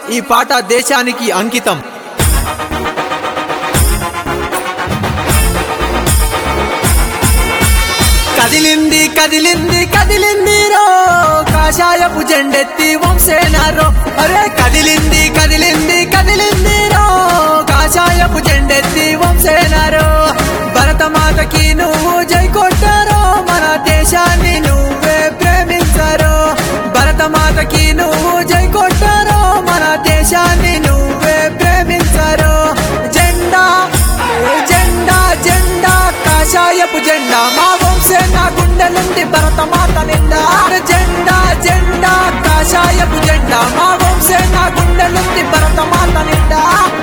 ఈ పాట దేశానికి అంకితం కదిలింది కదిలింది కదిలింది రో కాషాయపు జెండెత్తి వంసేనారో అరే కదిలింది కదిలింది కదిలింది రో కాషాయపు జెండెత్తి వంసేనారో భరతమాతకి నువ్వు జై కొట్టారో మన దేశాన్ని నువ్వే ప్రేమించారో భరతమాతకి నువ్వు జై కొట్టారో మన దేశాన్ని నువ్వే ప్రేమించారో జెండా ఏ జెండా జెండా కాషాయపు జెండా మా వంశే నా గుండెలుండి భరతమాత నిండా అరే జెండా జెండా కాషాయపు జెండా మా వంశే నా గుండెలుండి భరతమాత నిండా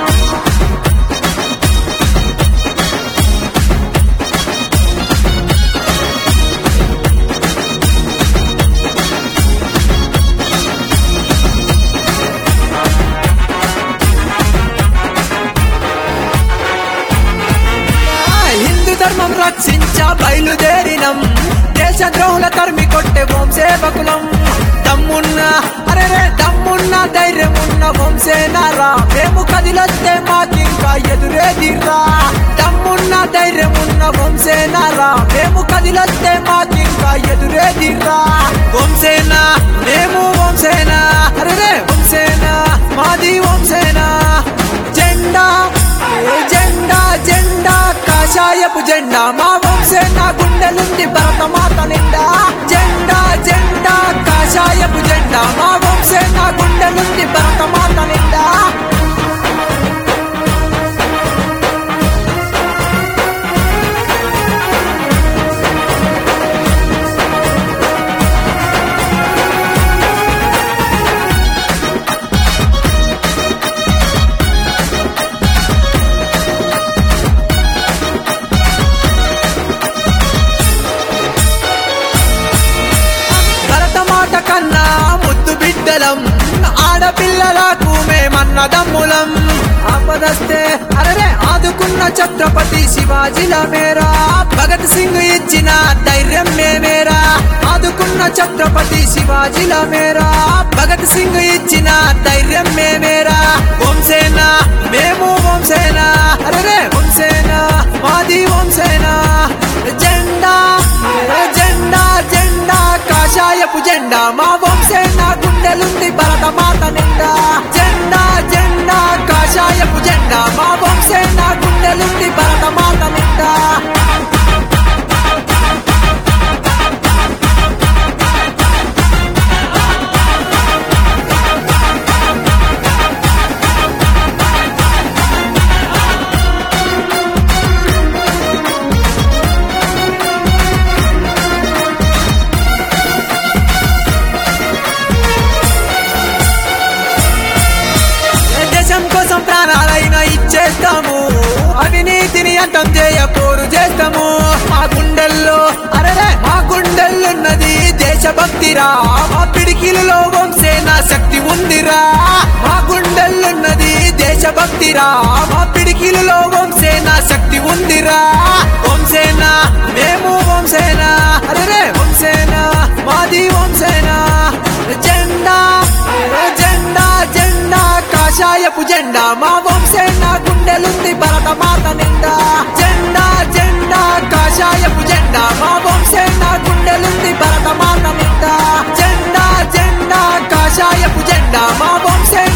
హిందూ ధర్మం రక్షించ బయలుదేరినం దేశ ద్రోహుల తరిమి కొట్టే వంశేవకులం దమ్మున్న అరే రే దమ్మున్న ధైర్యమున్న వంశేనారా మేము కదిలొస్తే మాకింకా ఎదురేదిరా దమ్మున్న ధైర్యమున్న వంశేనారా మేము కదిలొస్తే మాకింకా ఎదురేదిరా వంశేనా మేము వంశేనా అరే రే వంశేనా మాది వంశేనా జెండా ఏ జెండా జెండా కాషాయపు జెండా మా వంశే నా గుండెలుంది భరతమాత నిండా జెండా జెండా కాషాయపు జెండా మా వంశే నా గుండెలుంది భరతమాత నిండా భరతమాత కన్నా ముద్దు బిడ్డలం ఆడపిల్లలకు మేమన్నదమ్ములం ఆపదస్తే అరరే ఆదుకున్న ఛత్రపతి శివాజీల మేరా భగత్ సింగ్ ఇచ్చిన ధైర్యం మేమేరా ఆదుకున్న ఛత్రపతి శివాజీల మేరా భగత్ సింగ్ ఇచ్చిన ధైర్యం మేమేరా వంశేనా మేము వంశేనా అరరే వంశేనా మాది వంశేనా జెండా ఏ జెండా జెండా కాషాయపు జెండా మా వంశే నా గుండెలుంది భరతమాత నిండా జెండా జెండా కాషాయపు జెండా మా వంశే నా గుండెలుంది భరతమాత నిండా దేశం కోసం ప్రాణాలైనా ఇచ్చేస్తాము అవినీతిని అంతం చేయ పోరు చేస్తాము మా గుండెల్లో అరే మా గుండెల్లున్నది దేశభక్తిరా మా పిడికిలలో వంశేన శక్తి ఉందిరా మా గుండెల్లున్నది దేశభక్తిరా మా పిడికిలలో వంశేన శక్తి ఉందిరా వంశేన మేము వంశేన అరే వంశేన మాది వంశేన జెండా ఏ జెండా జెండా కాషాయపు జెండా మా వంశే నా గుండెలుంది భరతమాత నిండా జెండా జెండా కాషాయపు జెండా మా వంశే నా గుండెలుంది భరతమాత నిండా జెండా జెండా కాషాయపు జెండా మా వంశే